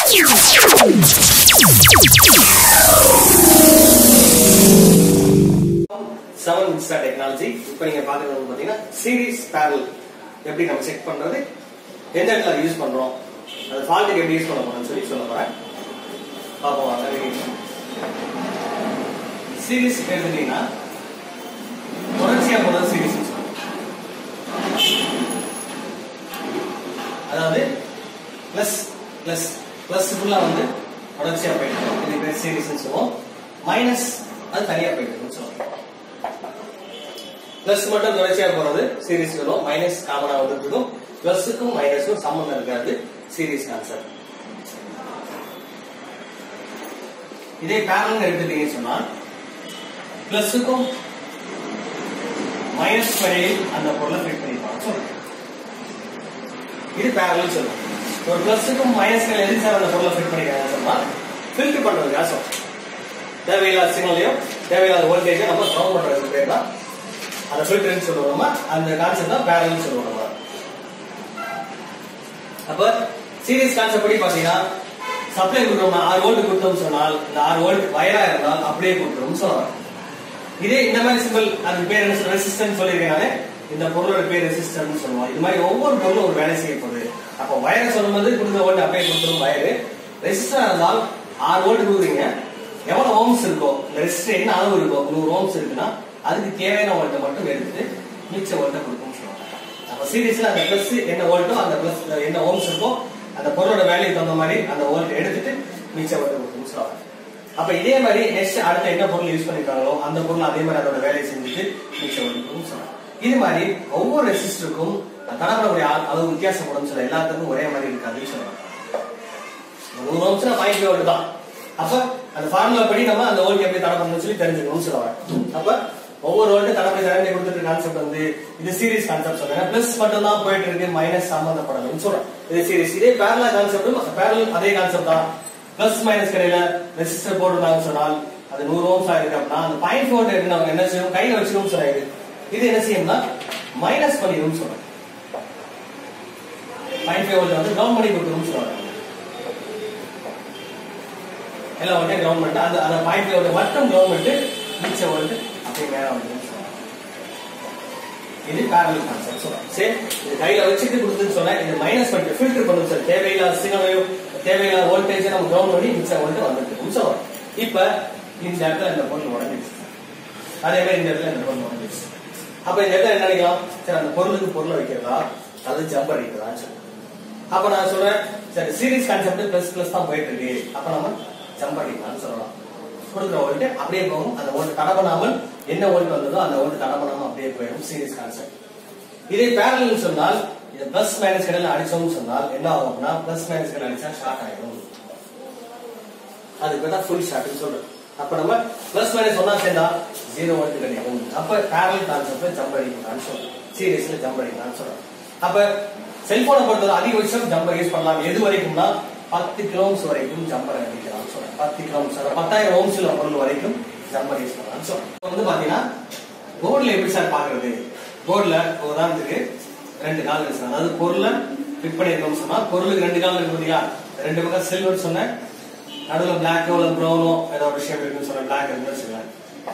Seven Insta technology இப்போ நீங்க பாக்குறது வந்து பாத்தீங்கன்னா சீரிஸ் பேரல் எப்படி நம்ம செக் பண்றது எந்த இடத்துல யூஸ் பண்றோம் அது ஃபால்ட்டுக்கு எப்படி யூஸ் பண்ண போறோம்னு சொல்லி சொல்ல போறேன் பார்ப்போம் வாங்க சீரிஸ் எடுத்துட்டீங்கன்னா தொடர்ச்சியா போறது சீரிஸ் அதாவது பிளஸ் பிளஸ் பிளஸ் ஃபுல்லா வந்து தொடர்ச்சியா போயிட்டு இருக்கும். இது பேர் சீரிஸ்னு சொல்லுவோம் மைனஸ் அது தனியா போயிட்டு இருக்குன்னு சொல்லுவோம் பிளஸ் மட்டும் தொடர்ச்சியா போறது சீரிஸ் வரும் மைனஸ் காமனா வந்துருக்கும் பிளஸுக்கும் மைனஸுக்கும் சம்பந்தம் இருக்காது சீரிஸ் கான்செப்ட் இதே பேரல் எடுத்துட்டீங்கன்னு சொன்னா பிளஸுக்கும் மைனஸ் வரையில் அந்த பொருளை ஃபிட் பண்ணிப்பாங்க சொல்லுங்க இது பேரல் சொல்லுவோம் ஒரு பிளஸுக்கும் மைனஸ்கள் எது சார் அந்த பொருளை ஃபிட் பண்ணிக்கிறாங்க சொன்னா ஃபில்டர் பண்றது காசம் தேவையில்லாத சிக்னலையும் தேவையில்லாத வோல்டேஜை நம்ம கவுண்ட் பண்றது பேர் தான் அந்த ஃபில்டர்னு சொல்லுவோம் நம்ம அந்த கான்செப்ட் தான் பேரல்னு சொல்லுவோம் நம்ம அப்ப சீரிஸ் கான்செப்ட் படி பாத்தீங்கன்னா சப்ளை கொடுக்குறோம்னா ஆறு வோல்ட் கொடுத்தோம்னு சொன்னால் இந்த ஆறு வோல்ட் வயரா இருந்தால் அப்படியே கொடுக்குறோம்னு சொல்லலாம் இதே இந்த மாதிரி சிம்பிள் அதுக்கு பேர் என்ன ரெசிஸ்டன்ஸ் சொல்லியிருக்கேன் இந்த பொருளோட பேர் ரெசிஸ்டன்ஸ் சொல்லுவோம் இது மாதிரி ஒவ்வொரு பொருளும் ஒரு வேலை செய்ய போகுது அப்போ வயரை சொல்லும்போது கொடுத்த வோல்ட் அப்படியே கொடுத்துரும் வயரு ரெசிஸ்டர் இருந்தால் ஆறு வோல்ட் கொடுக்குறீங்க எவ்வளவு ஓம்ஸ் இருக்கோ இந்த ரெசிஸ்டர் என்ன அளவு இருக்கோ நூறு ஓம்ஸ் இருக்குன்னா அதுக்கு தேவையான வோல்ட்டை மட்டும் எடுத்துட்டு மிச்ச வோல்ட்டை கொடுக்கும்னு சொல்லுவாங்க அப்போ சீரியஸ்ல அந்த பிளஸ் என்ன வோல்ட்டோ அந்த பிளஸ் என்ன ஓம்ஸ் இருக்கோ அந்த பொருளோட வேல்யூ தகுந்த மாதிரி அந்த வோல்ட் எடுத்துட்டு மிச்ச வோல்ட்டை கொடுக்கும்னு சொல்லுவாங்க அப்ப இதே மாதிரி நெக்ஸ்ட் அடுத்த என்ன பொருள் யூஸ் பண்ணிருக்காங்களோ அந்த பொருள் அதே மாதிரி அதோட வேலையை செஞ்சுட்டு மிச்சம் கொடுக்கும்னு சொல்றாங்க இது மாதிரி ஒவ்வொரு ரெசிஸ்டருக்கும் தடப்படக்கூடிய அளவு வித்தியாசப்படும் சொல்ல எல்லாத்துக்கும் ஒரே மாதிரி இருக்காதுன்னு சொல்றாங்க நூறு ஓம்ஸ்னா பாயிண்ட் வோல்ட் தான் அப்ப அந்த ஃபார்முலா படி நம்ம அந்த வோல்ட் எப்படி தடை பண்ணணும்னு சொல்லி தெரிஞ்சுக்கணும்னு சொல்லுவாங்க அப்ப ஒவ்வொரு வோல்ட் தடப்படி தடப்படி கொடுத்துட்டு கான்செப்ட் வந்து இது சீரிஸ் கான்செப்ட் சொல்றாங்க பிளஸ் மட்டும் தான் போயிட்டு இருக்கு மைனஸ் சம்பந்தப்படணும்னு சொல்றேன் இது சீரிஸ் இதே பேரலா கான்செப்டும் பேரல் அதே கான்செப்ட் தான் பிளஸ் மைனஸ் கடையில ரெசிஸ்டர் போட்டுருந்தாங்கன்னு சொன்னால் அது நூறு ஓம்ஸ் ஆயிருக்கு அப்படின்னா அந்த பாயிண்ட் ஃபோர் நம்ம என்ன செய்யும் கையில வச்சுக்கணும் சொன்னாங்க இது என்ன செய்யும்னா மைனஸ் பண்ணிடும் சொல்றேன் பாயிண்ட் ஃபைவ் வந்து கிரவுண்ட் பண்ணி கொடுக்கணும்னு சொல்றாங்க எல்லாம் வந்து கிரவுண்ட் பண்ணிட்டு அந்த அந்த பாயிண்ட் ஃபைவ் மட்டும் கிரவுண்ட் பண்ணிட்டு மிச்சம் வந்து அப்படியே மேல வந்து இது பேரல் கான்செப்ட் சொல்றேன் சரி இது கையில வச்சுட்டு கொடுத்துன்னு சொன்னா இது மைனஸ் பண்ணிட்டு ஃபில்டர் பண்ணும் சார் தேவையில்லாத சிக்னலையோ தேவையில்லாத வோல்டேஜ் நம்ம கிரவுண்ட் பண்ணி மிச்சம் வந்து வந்துட்டு சொல்றோம் இப்ப இந்த இடத்துல இந்த பொருள் உடஞ்சிருச்சு அதே மாதிரி இந்த இடத்துல இந்த பொருள் உடஞ்சிருச்சு அப்ப இந்த இடத்துல என்ன நினைக்கலாம் சரி அந்த பொருளுக்கு பொருளை வைக்கிறதா அது ஜம்ப் அடிக்கிறதான்னு சொல்லி அப்ப நான் சொல்றேன் சரி சீரிஸ் கான்செப்ட் பிளஸ் பிளஸ் தான் போயிட்டு இருக்கு அப்ப நம்ம ஜம்ப் அடிக்கலாம்னு சொல்லலாம் கொடுக்குற வோல்ட் அப்படியே போகும் அந்த வோல்ட் தடை பண்ணாமல் என்ன வோல்ட் வந்ததோ அந்த வோல்ட் தடை பண்ணாம அப்படியே போயிடும் சீரிஸ் கான்செப்ட் இதே பேரல் சொன்னால் இது பிளஸ் மைனஸ் கடையில் அடிச்சோம்னு சொன்னால் என்ன ஆகும் அப்படின்னா பிளஸ் மைனஸ் கடையில் அடிச்சா ஷார்ட் ஆயிடும் அதுக்கு தான் ஃபுல் ஷார்ட்னு சொல்றோம் அப்ப நம்ம பிளஸ் மைனஸ் ஒன்னா சேர்ந்தா ஜீரோ வோல்ட் கிடைக்கும் அப்ப பேரல் கான்செப்ட்ல ஜம்ப் அடிக்கலாம்னு சொல்றோம் சீரியஸ்ல ஜம்ப் அடிக்கலாம்னு சொல்றோம் அப்ப செல்போனை பொறுத்தவரை அதிகபட்சம் ஜம்பர் யூஸ் பண்ணலாம் எது வரைக்கும்னா பத்து கிலோம்ஸ் வரைக்கும் ஜம்பர் அடிக்கலாம் சொல்றேன் பத்து கிலோம்ஸ் பத்தாயிரம் ஓம்ஸ்ல பொருள் வரைக்கும் ஜம்பர் யூஸ் பண்ணலாம் சொல்றேன் இப்ப வந்து பாத்தீங்கன்னா போர்டுல எப்படி சார் பாக்குறது போர்டுல உதாரணத்துக்கு ரெண்டு கால் இருக்கு சார் அதாவது பொருளை ஃபிட் பண்ணிருக்கோம் சொன்னா பொருளுக்கு ரெண்டு கால் இருக்கு இல்லையா ரெண்டு பக்கம் சில்வர் சொன்னேன் நடுவுல பிளாக்கோ இல்ல ப்ரௌனோ ஏதோ ஒரு ஷேப் இருக்குன்னு சொன்னேன் பிளாக் இருக்குன்னு வச்சுக்கலாம்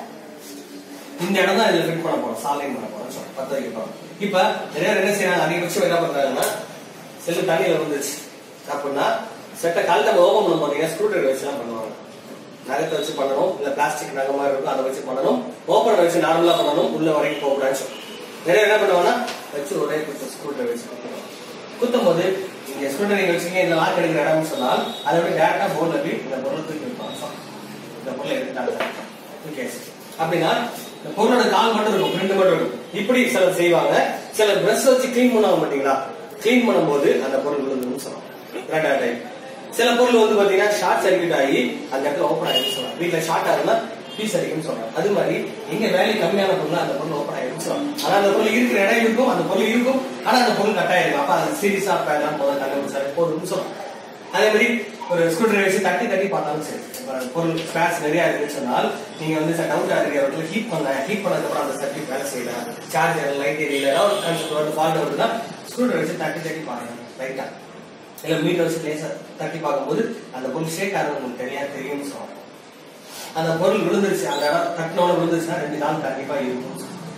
இந்த இடம் தான் இதுல ஃபிட் பண்ண போறோம் சாலைன் பண்ண போறோம் சொல்றேன் பத்து வைக்க போறோம் இப்ப நிறைய பேர் என்ன செய்யறாங்க அதிகபட்சம் என்ன பண்றாங்கன்னா செல்லு தண்ணியில வந்துச்சு அப்படின்னா செட்ட கால் நம்ம ஓபன் பண்ண போறீங்க ஸ்க்ரூ டிரைவர் வச்சு எல்லாம் பண்ணுவாங்க நகத்தை வச்சு பண்ணணும் இல்ல பிளாஸ்டிக் நகை மாதிரி இருக்கும் அதை வச்சு பண்ணணும் ஓபன் வச்சு நார்மலா பண்ணணும் உள்ள வரைக்கும் போகக்கூடாது நிறைய என்ன பண்ணுவாங்கன்னா வச்சு ஒரே குத்த ஸ்க்ரூ டிரைவர் வச்சு குத்துவாங்க குத்தும் போது நீங்க ஸ்க்ரூ டிரைவர் வச்சுங்க இந்த லாக் எடுக்கிற இடம்னு சொன்னால் அதை விட டேரக்டா போர்ட்ல போய் இந்த பொருளை தூக்கி வைப்பாங்க இந்த பொருளை எடுத்துட்டாங்க ஓகே அப்படின்னா இந்த பொருளோட கால் மட்டும் இருக்கும் பிரிண்ட் மட்டும் இருக்கும் இப்படி சிலர் செய்வாங்க சிலர் பிரஷ் வச்சு கிளீன் பண்ணுவாங்க பாத்தீங்களா கிளீன் பண்ணும்போது அந்த பொருள் விழுந்துடும் சொல்லுவாங்க ரெண்டாவது டைம் சில பொருள் வந்து பாத்தீங்கன்னா ஷார்ட் சர்க்கியூட் ஆகி அந்த இடத்துல ஓப்பன் ஆகிடும் சொல்லுவாங்க வீட்டுல ஷார்ட் ஆகுதுன்னா பீஸ் அடிக்கும்னு சொல்றாங்க அது மாதிரி எங்க வேலை கம்மியான பொருள் அந்த பொருள் ஓப்பன் ஆகிடும் சொல்லுவாங்க ஆனா அந்த பொருள் இருக்கிற இடம் இருக்கும் அந்த பொருள் இருக்கும் ஆனா அந்த பொருள் கட் ஆயிருக்கும் அப்ப அது சீரியஸா பேரலாம் போதும் கண்டுபிடிச்சாரு போதும்னு சொல்லுவாங்க அதே மாதிரி ஒரு ஸ்க்ரூ டிரைவர் வச்சு தட்டி தட்டி பார்த்தாலும் சரி இப்ப பொருள் ஸ்பேர்ஸ் நிறைய இருக்குன்னு சொன்னால் நீங்க வந்து டவுட் ஆகுது இடத்துல ஹீட் பண்ண ஹீட் பண்ணதுக்கு அப்புறம் அந்த சர்க்கியூட் வேலை செய்யல சார்ஜர் லைட் எரியல ஏதாவது ஒரு கான்செப்ட் வந்து ஃபால்ட் வருதுன்னா ஸ்க்ரூ டிரைவர் வச்சு தட்டி தட்டி பாருங்க லைட்டா இல்ல மீட்டர் வச்சு லேசா தட்டி பார்க்கும்போது அந்த பொருள் ஷேக் ஆகிறது உங்களுக்கு தெரியா தெரியும்னு சொல்லுவாங்க அந்த பொருள் விழுந்துருச்சு அந்த இடம் தட்டினோட விழுந்துருச்சுன்னா ரெண்டு கால் கண்டிப்பா இருக்கும்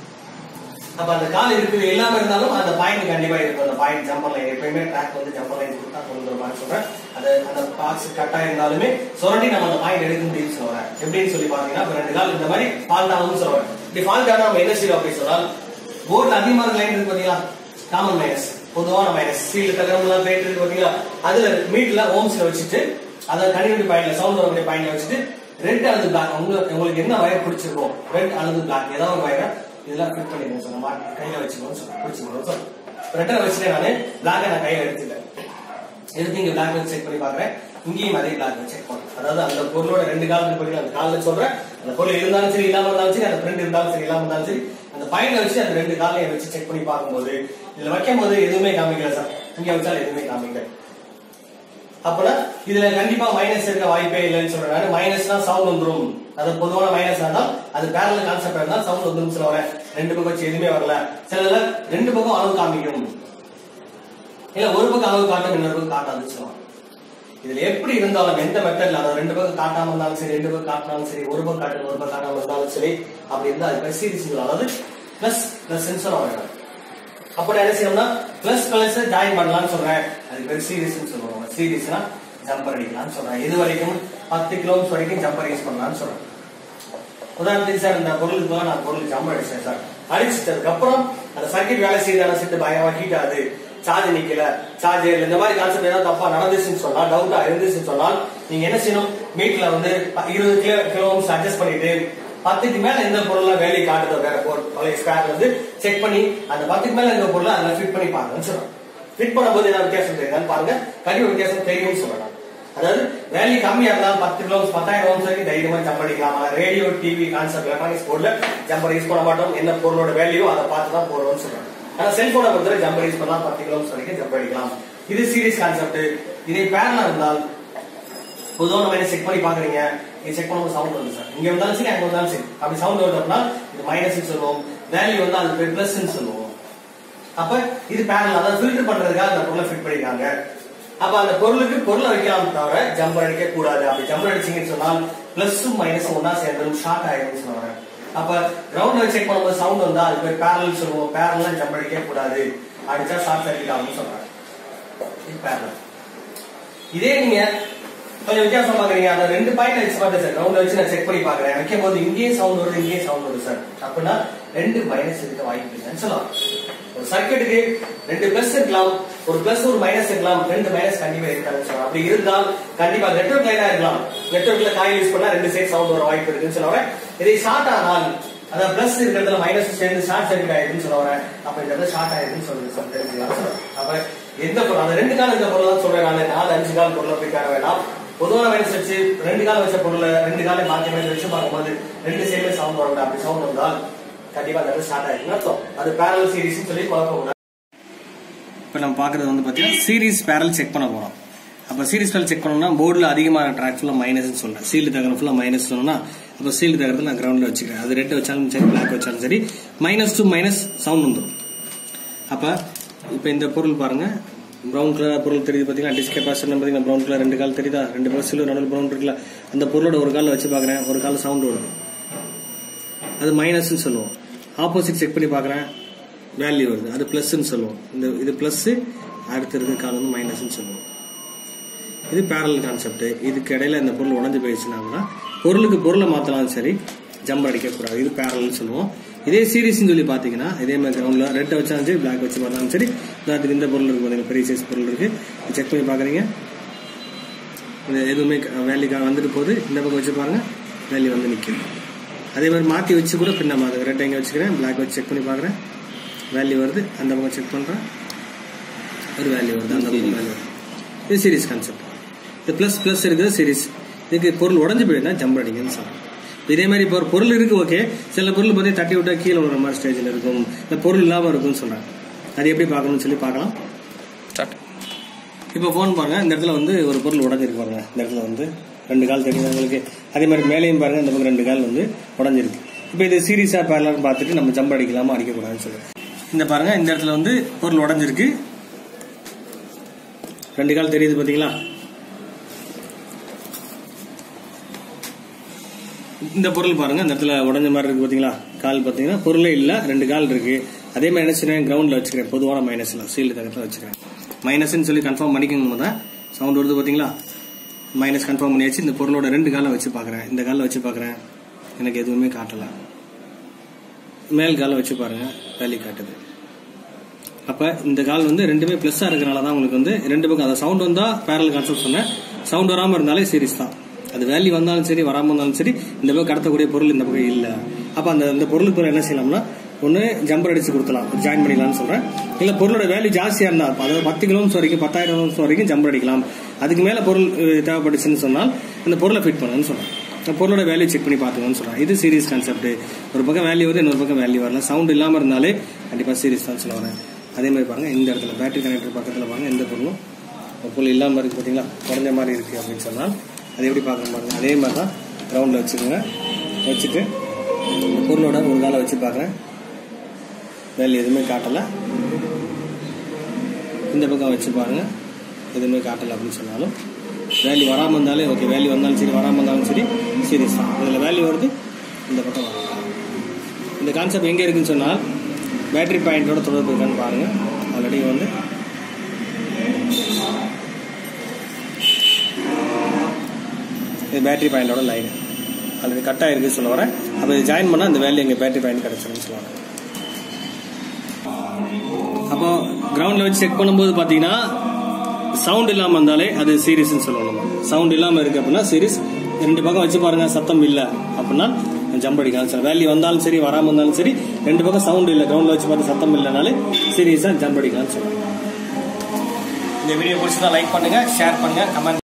அப்ப அந்த கால் இருக்குது இல்லாம இருந்தாலும் அந்த பாயிண்ட் கண்டிப்பா இருக்கும் அந்த பாயிண்ட் ஜம்பர் லைன் எப்பயுமே ட்ராக் வந்து ஜம்பர் லைன் கொடுத்தா கொண்டு மாதிரி சொல்றேன் அந்த அந்த பாக்ஸ் கட்டா இருந்தாலுமே சுரண்டி நம்ம அந்த பாயிண்ட் எடுக்க முடியும்னு சொல்றேன் எப்படின்னு சொல்லி பாத்தீங்கன்னா இப்ப ரெண்டு கால் இந்த மாதிரி ஃபால்ட் ஆகும்னு சொல்றேன் இப்படி ஃபால்ட் ஆனா நம்ம என்ன செய்வோம் அப்படின்னு சொன்னால் போர்ட்ல அதிகமான லைன் இருக்கு பாத்தீங்களா காமன் மைனஸ் பொதுவான மைனஸ் ஸ்டீல் தகரம்லாம் பிளேட் இருக்கு பாத்தீங்களா அதுல மீட்டர்ல ஓம்ஸ்ல வச்சுட்டு அதை கண்டினியூட்டி பாயிண்ட்ல சவுண்ட் வரக்கூடிய பாயிண்ட்ல வச்சுட்டு ரெட் அல்லது பிளாக் உங்களுக்கு உங்களுக்கு என்ன வயர் பிடிச்சிருக்கோம் ரெட் அல்லது பிளாக் ஏதாவது ஒரு வயரை இதெல்லாம் ஃபிட் பண்ணிடுங்க சொன்ன மாதிரி கையில வச்சுக்கணும் சொல்ல பிடிச்சிக்கணும் சொல்ல ரெட்டை வச்சுட்டு நானு பிளாக்கை நான் கையில எடுத்துட்டேன் எடுத்து இங்க பிளாக் வச்சு செக் பண்ணி பாக்குறேன் இங்கேயும் அதே பிளாக் வச்சு செக் பண்ணுறேன் அதாவது அந்த பொருளோட ரெண்டு கால் இருக்கு அந்த காலில் சொல்றேன் அந்த பொருள் இருந்தாலும் சரி இல்லாம இருந்தாலும் சரி அந்த பிரிண்ட் இருந்தாலும் சரி இல்லாம இருந்தாலும் சரி அந்த பாயிண்ட வச்சு அந்த ரெண்டு காலையும் வச்சு செக் பண்ணி பார்க்கும்போது இதுல வைக்கும் போது எதுவுமே காமிக்கல சார் இங்க வச்சாலும் எதுவுமே காமிக்கல அப்பனா இதுல கண்டிப்பா மைனஸ் இருக்க வாய்ப்பே இல்லைன்னு சொல்றேன் மைனஸ்னா சவுண்ட் வந்துரும் அது பொதுவான மைனஸ் இருந்தால் அது பேரல் கான்செப்ட் இருந்தால் சவுண்ட் வந்துரும் சொல்ல வரேன் ரெண்டு பக்கம் வச்சு எதுவுமே வரல சில ரெண்டு பக்கம் அளவு காமிக்கும் இல்ல ஒரு பக்கம் அளவு காட்டும் இன்னொரு பக்கம் காட்டாதுன்னு சொல்லுவாங்க இதுல எப்படி இருந்தாலும் எந்த மெத்தட்ல அதாவது ரெண்டு பக்கம் காட்டாம இருந்தாலும் சரி ரெண்டு பக்கம் காட்டினாலும் சரி ஒரு பக்கம் காட்டு ஒரு பக்கம் காட்டாம இருந்தாலும் சரி அப்படி இருந்தா அது பிளஸ் சீரிஸ் அதாவது பிளஸ் பிளஸ் சொல்லுவாங்க அப்படி என்ன செய்யணும்னா பிளஸ் பிளஸ் ஜாயின் பண்ணலாம்னு சொல்றேன் அது பேர் சீரிஸ் சொல்லுவாங்க சீரிஸ்னா ஜம்பர் அடிக்கலாம்னு சொல்றேன் இது வரைக்கும் பத்து கிலோமீட்டர் வரைக்கும் ஜம்பர் யூஸ் பண்ணலாம்னு சொல்றேன் உதாரணத்துக்கு சார் இந்த பொருளுக்கு தான் நான் பொருள் ஜம்பர் அடிச்சேன் சார் அடிச்சிட்டதுக்கு அப்புறம் அந்த சர்க்கிட் வேலை செய்தான செட்டு பயமா ஹீட் ஆகுது சார்ஜ் நிக்கல சார்ஜ் இந்த மாதிரி கான்செப்ட் ஏதாவது தப்பா நடந்துச்சுன்னு சொன்னா டவுட்டா இருந்துச்சுன்னு சொன்னால் நீங்க என்ன செய்யணும் மீட்ல வந்து இருபது கிலோ கிலோமீட்டர் அட்ஜஸ்ட் பண்ணிட்டு பத்துக்கு மேல எந்த பொருள்லாம் வேலையை காட்டுதோ வேற பொருள் பழைய ஸ்பேர் வந்து செக் பண்ணி அந்த பத்துக்கு மேல இருக்க பொருளை அதில் ஃபிட் பண்ணி பாருங்கன்னு சொல்றேன் ஃபிட் பண்ணும்போது ஏதாவது வித்தியாசம் தெரியுதான்னு பாருங்க கண்டிப்பா வித்தியாசம் தெரியும்னு சொல்லலாம் அதாவது வேல்யூ கம்மியா இருந்தாலும் பத்து கிலோ பத்தாயிரம் ஓம்ஸ் வரைக்கும் தைரியமா ஜம்ப் அடிக்கலாம் ஆனா ரேடியோ டிவி கான்செப்ட் எலக்ட்ரானிக்ஸ் போர்ட்ல ஜம்பர் யூஸ் பண்ண மாட்டோம் என்ன பொருளோட வேல்யூ அதை பார்த்து தான் போடுவோம்னு சொல்றேன் ஆனா செல்போனை பொறுத்தவரை ஜம்பர் யூஸ் பண்ணலாம் பத்து கிலோ வரைக்கும் ஜம்ப் அடிக்கலாம் இது சீரியஸ் கான்செப்ட் இதே பேரலா இருந்தால் பொதுவான மைனஸ் செக் பண்ணி பாக்குறீங்க இது செக் பண்ணும்போது சவுண்ட் வருது சார் இங்க வந்தாலும் சரி அங்க வந்தாலும் சரி அப்படி சவுண்ட் வருது அப்படின்னா இது மைனஸ் சொல்லுவோம் வேல்யூ வந்து அது பேர் பிளஸ் சொல்லுவோம் அப்ப இது பேரல் அதாவது ஃபில்டர் பண்றதுக்காக அந்த பொருளை ஃபிட் பண்ணிருக்காங்க அப்ப அந்த பொருளுக்கு பொருளை வைக்கலாம் தவிர ஜம்பர் அடிக்க கூடாது அப்படி ஜம்பர் அடிச்சீங்கன்னு சொன்னால் பிளஸும் மைனஸும் ஒன்னா சேர்ந்துடும் ஷார்ட் ஆயிடும் சொல்லுவாங்க அப்ப கிரவுண்ட்ல செக் பண்ணும்போது சவுண்ட் வந்தா அது பேர் பேரல் சொல்லுவோம் பேரல் ஜம்பர் அடிக்க கூடாது அடிச்சா ஷார்ட் சர்க்கிட் ஆகும்னு சொல்றாங்க இது பேரல் இதே நீங்க கொஞ்சம் வித்தியாசம் பாக்குறீங்க அந்த ரெண்டு பாயிண்ட் வச்சு பார்த்தேன் சார் கிரவுண்ட்ல வச்சு நான் செக் பண்ணி பாக்குறேன் வைக்கும் போது இங்கேயும் சவுண்ட் வருது இங்கேயும் சவுண்ட் வருது சார் அப்படின்னா ரெண்டு மைனஸ் இருக்க வாய்ப்பு இல்லைன்னு சொல்லலாம் ஒரு சர்க்கியூட்டுக்கு ரெண்டு பிளஸ் இருக்கலாம் ஒரு பிளஸ் ஒரு மைனஸ் இருக்கலாம் ரெண்டு மைனஸ் கண்டிப்பா இருக்காதுன்னு சொல்லலாம் அப்படி இருந்தால் கண்டிப்பா நெட்ஒர்க் லைனா இருக்கலாம் நெட்ஒர்க்ல காயில் யூஸ் பண்ணா ரெண்டு சைடு சவுண்ட் வர வாய்ப்பு இருக்குன்னு சொல்ல வரேன் இதை ஷார்ட் ஆனால் அதான் பிளஸ் இருக்கிறதுல மைனஸ் சேர்ந்து ஷார்ட் சர்க்கிட் ஆயிடுன்னு சொல்ல வரேன் அப்ப இந்த இடத்துல ஷார்ட் ஆயிடுன்னு சொல்லுங்க சார் தெரிஞ்சுக்கலாம் சொல்றேன் அப்ப எந்த பொருள் அந்த ரெண்டு கால் இருக்க பொருள் தான் சொல்றேன் நான் நாலு அஞ்சு கால் பொருளை போய் காண வேண்டாம் பொதுவான மைனஸ் வச்சு ரெண்டு கால் வச்ச பொருளை ரெண்டு காலை மாற்றி மைனஸ் வச்சு பார்க்கும்போது ரெண்டு சைடுமே சவுண்ட் வரக்கூடாது அப்படி சவுண்ட் வந்தால் கண்டிப்பா அந்த இடத்துல ஸ்டார்ட் ஆயிருக்குன்னு அர்த்தம் அது பேரல் சீரிஸ் சொல்லி குழப்பக்கூடாது இப்போ நம்ம பார்க்குறது வந்து பார்த்தீங்கன்னா சீரிஸ் பேரல் செக் பண்ண போகிறோம் அப்போ சீரிஸ் பேரல் செக் பண்ணோம்னா போர்டில் அதிகமான ட்ராக் ஃபுல்லாக மைனஸ்னு சொல்றேன் சீல்டு தகரம் ஃபுல்லாக மைனஸ் சொன்னோம்னா அப்போ சீல்டு தகரத்தில் நான் கிரவுண்டில் வச்சுக்கிறேன் அது ரெட் வச்சாலும் சரி பிளாக் வச்சாலும் சரி மைனஸ் டு மைனஸ் சவுண்ட் வந்துடும் அப்போ இப்போ இந்த பொருள் பாருங்க ப்ரௌன் கலர் பொருள் தெரியுது பார்த்தீங்கன்னா டிஸ்க் கெப்பாசிட்டர் பார்த்தீங்கன்னா ப்ரௌன் கலர் ரெண்டு கால் தெரியுதா ரெண்டு பக்கம் சில்வர் நடுவில் ப்ரௌன் இருக்குல்ல அந்த பொருளோட ஒரு காலில் வச்சு பார்க்குறேன் ஒரு கால் சவுண்ட் வருது அது மைனஸ்னு சொல்லுவோம் ஆப்போசிட் செக் பண்ணி பார்க்குறேன் வேல்யூ வருது அது ப்ளஸ்ன்னு சொல்லுவோம் இந்த இது ப்ளஸ் அடுத்து இருக்க கால் வந்து மைனஸ்ன்னு சொல்லுவோம் இது பேரல் கான்செப்ட் இதுக்கு இடையில இந்த பொருள் உடஞ்சு போயிடுச்சுனாங்கன்னா பொருளுக்கு பொருளை மாற்றலாம் சரி ஜம்ப் அடிக்கக்கூடாது இது பேரல்னு சொல்லுவோம் இதே சீரிஸ்னு சொல்லி பார்த்தீங்கன்னா இதே மாதிரி கிரவுண்டில் ரெட்டை வச்சாலும் சரி பிளாக் வச்சு பார்த்தாலும் சரி உதாரணத்துக்கு இந்த பொருள் இருக்கு பார்த்தீங்கன்னா பெரிய சைஸ் பொருள் இருக்கு செக் பண்ணி பார்க்குறீங்க இது எதுவுமே வேல்யூ வந்துட்டு போகுது இந்த பக்கம் வச்சு பாருங்க வேல்யூ வந்து நிற்கும் அதே மாதிரி மாற்றி வச்சு கூட பின்ன மாதிரி ரெட் எங்கே வச்சுக்கிறேன் பிளாக் வச்சு செக் பண்ணி பார்க்குறேன் வேல்யூ வருது அந்த பக்கம் செக் பண்ணுறேன் ஒரு வேல்யூ வருது அந்த பக்கம் வேல்யூ வருது இது சீரிஸ் கான்செப்ட் இது ப்ளஸ் ப்ளஸ் இருக்குது சீரிஸ் இதுக்கு பொருள் உடஞ்சு போயிடுனா ஜம்ப் அடிங்கன்னு சொல்றேன் இதே மாதிரி இப்போ ஒரு பொருள் இருக்கு ஓகே சில பொருள் பற்றி தட்டி விட்டா கீழே விடுற மாதிரி ஸ்டேஜில் இருக்கும் இந்த பொருள் இல்லாமல் இருக்கும்னு சொல்கிறேன் அது எப்படி பார்க்கணும்னு சொல்லி பார்க்கலாம் இப்போ ஃபோன் பாருங்க இந்த இடத்துல வந்து ஒரு பொருள் உடஞ்சிருக்கு பாருங்க இந்த இடத்துல வந்து ரெண்டு கால் தெரியுது உங்களுக்கு அதே மாதிரி மேலேயும் பாருங்க இந்த பக்கம் ரெண்டு கால் வந்து உடஞ்சிருக்கு இப்போ இது சீரியஸா பேரலான்னு பார்த்துட்டு நம்ம ஜம்ப் அடிக்கலாமா அடிக்கக்கூடாதுன்னு சொல்லுவோம் இந்த பாருங்க இந்த இடத்துல வந்து பொருள் உடஞ்சிருக்கு ரெண்டு கால் தெரியுது பாத்தீங்களா இந்த பொருள் பாருங்க இந்த இடத்துல உடஞ்ச மாதிரி இருக்கு பாத்தீங்களா கால் பாத்தீங்கன்னா பொருளே இல்ல ரெண்டு கால் இருக்கு அதே மாதிரி என்ன செய்றேன் கிரவுண்ட்ல வச்சுக்கிறேன் பொதுவான மைனஸ்ல சீல் தகத்துல வச்சுக்கிறேன் மைனஸ்னு சொல்லி கன்ஃபார்ம் பண்ணிக்கணும் தான் சவுண்ட் வருது பாத்தீங்களா மைனஸ் கன்ஃபார்ம் பண்ணியாச்சு இந்த பொருளோட ரெண்டு காலை வச்சு பாக்குறேன் இந்த காலில் வச்சு பாக்குறேன் எனக்கு எதுவுமே காட்டல மேல் காலை வச்சு பாருங்க வேலி காட்டுது அப்ப இந்த கால் வந்து ரெண்டுமே பிளஸ்ஸா இருக்கறனால தான் உங்களுக்கு வந்து ரெண்டு பக்கம் அந்த சவுண்ட் வந்தா பேரல் கான்செப்ட் சொன்னேன் சவுண்ட் வராம இருந்தாலே சீரிஸ் தான் அது வேல்யூ வந்தாலும் சரி வராம இருந்தாலும் சரி இந்த பக்கம் கடத்தக்கூடிய பொருள் இந்த பக்கம் இல்ல அப்ப அந்த இந்த பொருளுக்கு பதிலா என்ன செய்யலாம்னா ஒண்ணு ஜம்பர் அடிச்சு கொடுக்கலாம் ஜாயின் பண்ணிக்கலாம்னு சொல்றேன் இல்ல பொருளோட வேல்யூ ஜாஸ்தியா இருந்தா அதாவது பத்து கிலோமீட்டர் வரைக்கும் பத்தாயிரம் கிலோமீட்டர் வரைக்கும் ஜம்பர் அடிக்கலாம் அதுக்கு மேல பொருள் அஹ், தேவைப்பட்டுச்சுன்னு சொன்னால் இந்த பொருளை ஃபிட் பண்ணுன்னு சொல்றேன் இந்த பொருளோட வேல்யூ செக் பண்ணி பாத்துக்கணும்னு சொல்றேன் இது சீரிஸ் கான்செப்ட் ஒரு பக்கம் வேல்யூ வருது இன்னொரு பக்கம் வேல்யூ வரல சவுண்ட் இல்லாம இருந்தாலே கண்டிப்பா சீரிஸ் தான் சொல்ல வரேன் அதே மாதிரி பாருங்க இந்த இடத்துல பேட்டரி கனெக்டர் பக்கத்துல பாருங்க எந்த பொருளும் ஒரு பொருள் இல்லாம இருக்கு பாத்தீங்களா குறைஞ்ச மாதிரி இருக்கு அப்படின்னு சொன்னால் அது எப்படி பார்க்கணும் பாருங்க அதே மாதிரி தான் கிரவுண்ட்ல வச்சுக்கோங்க வச்சுட்டு இந்த பொருளோட ஒரு காலை வச்சு பார்க்குறேன் வேல்யூ எதுவுமே காட்டல இந்த பக்கம் வச்சு பாருங்க எதுவுமே காட்டல அப்படின்னு சொன்னாலும் வேல்யூ வராமல் இருந்தாலே ஓகே வேல்யூ வந்தாலும் சரி வராமல் இருந்தாலும் சரி சீரியஸ் தான் இதில் வேல்யூ வருது இந்த பக்கம் வரலாம் இந்த கான்செப்ட் எங்கே இருக்குன்னு சொன்னால் பேட்டரி பாயிண்டோட தொடர்பு இருக்கான்னு பாருங்க ஆல்ரெடி வந்து இது பேட்டரி பாயிண்டோட லைன் ஆல்ரெடி கட் ஆயிருக்கு சொல்ல வரேன் அப்போ இது ஜாயின் பண்ணால் அந்த வேல்யூ எங்கள் பேட்டரி பாயிண்ட் கிடச்சிருன்னு சொல்லுவாங்க அப்போ கிரவுண்ட்ல வச்சு செக் பண்ணும்போது பாத்தீங்கன்னா சவுண்ட் இல்லாம இருந்தாலே அது சீரியஸ்னு சொல்லணும் சவுண்ட் இல்லாம இருக்கு அப்படின்னா சீரியஸ் ரெண்டு பக்கம் வச்சு பாருங்க சத்தம் இல்ல அப்படின்னா ஜம்ப் அடிக்கலாம் சார் வேல்யூ வந்தாலும் சரி வராம இருந்தாலும் சரி ரெண்டு பக்கம் சவுண்ட் இல்ல கிரவுண்ட்ல வச்சு பார்த்து சத்தம் இல்லைனாலே சீரியஸா ஜம்ப் அடிக்கலாம்னு சொல்லுவாங்க இந்த வீடியோ பிடிச்சதா லைக் பண்ணுங்க ஷேர் பண்ணுங்க கமெண்ட்